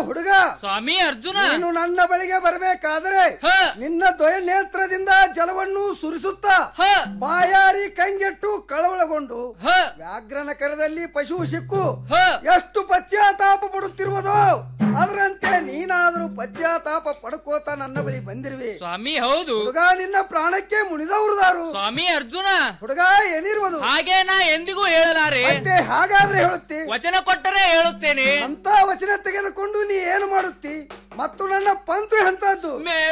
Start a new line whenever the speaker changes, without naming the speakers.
ಹುಡುಗ
ಸ್ವಾಮಿ ಅರ್ಜುನ
ನೀನು ನನ್ನ ಬಳಿಗೆ ಬರಬೇಕಾದರೆ
ಹ.
ನಿನ್ನ ದ್ವಯ ನೇತ್ರದಿಂದ ಜಲವನ್ನು ಸುರಿಸುತ್ತಾ
ಹ
ಬಾಯಾರಿ ಕಂಗೆಟ್ಟು ಕಳವಳಗೊಂಡು
ಹ
ವ್ಯಾಘ್ರನ ಕರದಲ್ಲಿ ಪಶು ಸಿಕ್ಕು
ಹ
ಎಷ್ಟು ಪಶ್ಚಾತ್ತಾಪ ಪಡುತ್ತಿರುವುದೋ ಅದರಂತೆ ನೀನಾದರೂ ಪಶ್ಚಾತ್ತಾಪ ಪಡ್ಕೋತ ನನ್ನ ಬಳಿ ಬಂದಿರುವೆ
ಸ್ವಾಮಿ ಹೌದು
ಹುಡುಗ ನಿನ್ನ ಪ್ರಾಣಕ್ಕೆ ಮುನಿದವರುದಾರು
ಸ್ವಾಮಿ ಅರ್ಜುನ
ಹುಡುಗ ಏನಿರುವುದು
ಹಾಗೆ ನಾ ಎಂದಿಗೂ ಹೇಳಲಾರೆ
ಮತ್ತೆ ಹಾಗಾದ್ರೆ ಹೇಳುತ್ತಿ
ವಚನ ಕೊಟ್ಟರೆ ಹೇಳುತ್ತೇನೆ
ಅಂತ ವಚನ ತೆಗೆದುಕೊಂಡು ನೀ ಏನು ಮಾಡುತ್ತಿ ಮತ್ತು ನನ್ನ ಪಂತು ಎಂತದ್ದು
ಮೇ